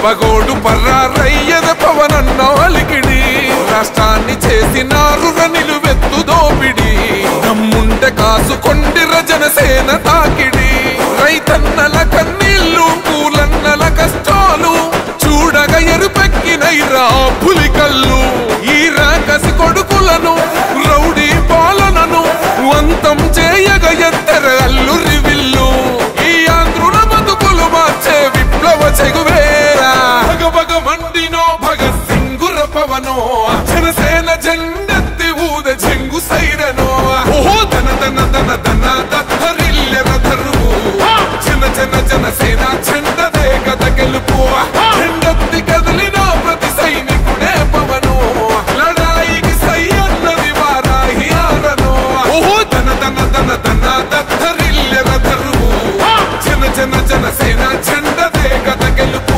పగోడు పర్రారయ్యద పవనన్న అలికిడి రాష్ట్రాన్ని చేసినారు నిలువెత్తు దోపిడి దమ్ముంటే కాసుకొండిర జనసేన తాకిడి రైతన్నల కన్నీళ్ళు పూలన్నల కష్టాలు చూడగా ఎరుపెక్కినైరా పులికల్లు ఈ రాకసి కొడుకులను రౌడీ పాలనను అంతం చేయగ ఎత్తర అల్లు రివిల్లు ఈ ఆంధ్రుల బతుకులు మార్చే విప్లవ చెగువేరా భగ భగ మండినో భగత్ సింగుర పవనో జనసేన జెండెత్తి ఊద చెంగు సైరనో ఓహో దన దన దన దన దత్తరిల్లెర ధరువు జన జన జనసేన చెండదే కథ గెలుపు జెండెత్తి కదిలిన ప్రతి సైనికుడే పవను లడాయికి సై అన్నది వారాహి ఆరను ఓహో దన దన దన దన దత్తరిల్లెర ధరువు జన జన జనసేన చెండదే కథ గెలుపు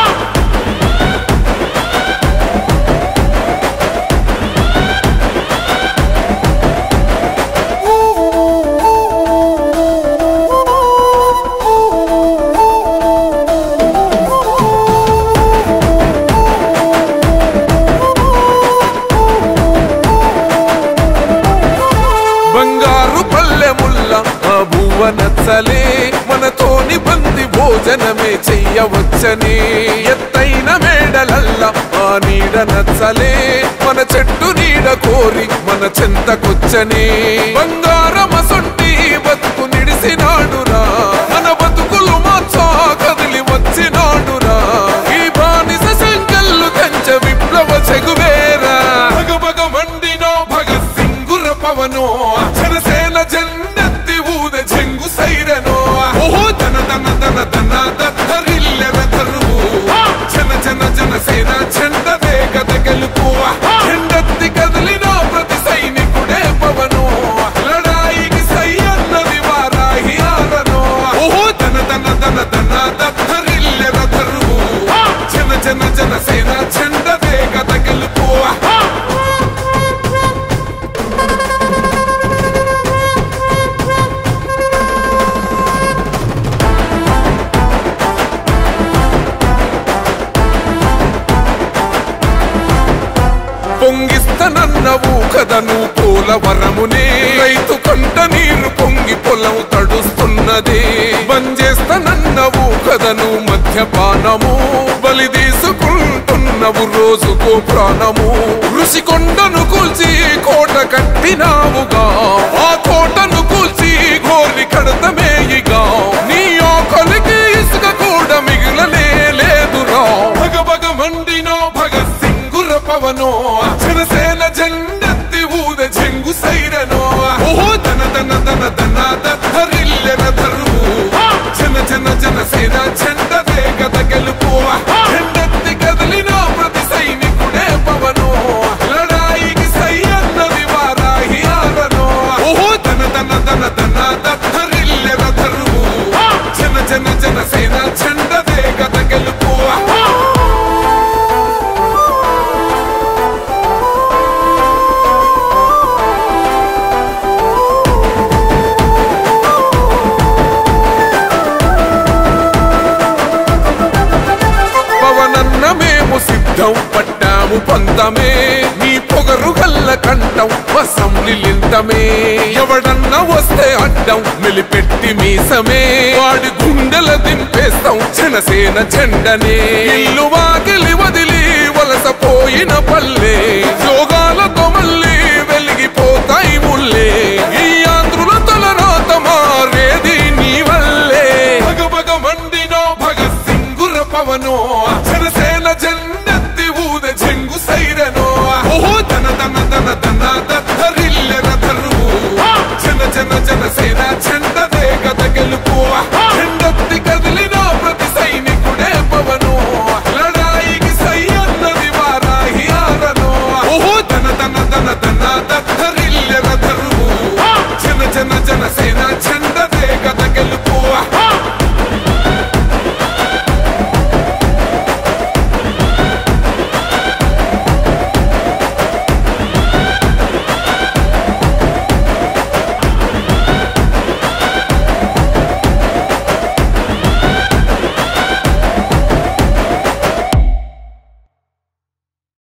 బంగారు పల్లెముల్ల ఆ భువ నచ్చలే మనతోని బంది భోజనమే చెయ్యవచ్చని ఎత్తైన మేడలల్ల ఆ నీడ నచ్చలే మన చెట్టు నీడ కోరి మన చెంతకొచ్చని బంగారమసొంటి బతుకు నిడిసినాడురా మన బతుకులు మార్చా కదిలి వచ్చినాడురా ఈ బానిస సంకల్లు కంచ విప్లవ చెగువేరా భగ భగ మండినో భగత్ సింగుర పవనో జనసేన జెండెత్తి ఊద చెంగు సైరనో ఓహో దన దన దన దన దత్తరిల్లెర ధరువు జన జన జనసేన చెండదే కథ గెలుపు చెండెత్తి కదిలిన ప్రతి సైనికుడే పవను లడాయికి సై అన్నది వారాహి ఆరనో ఓహో దన దన దన దన దత్తరిల్లెర ధరువు జన జన జనసేన చెండదే కథ గెలుపు పొంగిస్తనన్నవు కదను పోలవరమునే రైతు కంట నీరు పొంగి పొలం తడుస్తున్నది బంజేస్తనన్నవు కదను మద్యపానము బలి తీసుకుంటున్నవు రోజుకో ప్రాణము ఋషి కొండను కూల్చి కోట కట్టినావుగా ఆ కోటను కూల్చి గోరి కడతమేయిగా నీ ఆకలికి ఇసుక కూడా మిగిలనే లేదురా భగ భగ మండినో భగత్ సింగుర పవనో జనసేన జెండెత్తి ఊద చెంగు సైరనో ఓహో దన దన దన దన దత్తరిల్లెర ధరువు జన జన జనసేన చెండదే కథ గెలుపు చెండెత్తి కదిలిన ప్రతి సైనికుడే పవను లడాయికి సై అన్నది వారాహి ఆరనో ఓహో దన దన దన దన దత్తరిల్లెర ధరువు జన జన జనసేన చెండదే కథ గెలుపు పవనన్న మేము సిద్ధం పట్టాము పంతమే నీ పొగరు గల్ల కంఠం వసంలిలింతమే ఎవడన్న వస్తే అడ్డం మెలిపెట్టి మీసమే వాడి గుండెల దింపేస్తాం జనసేన జెండనే ఇల్లు వాకిలి వదిలి వలస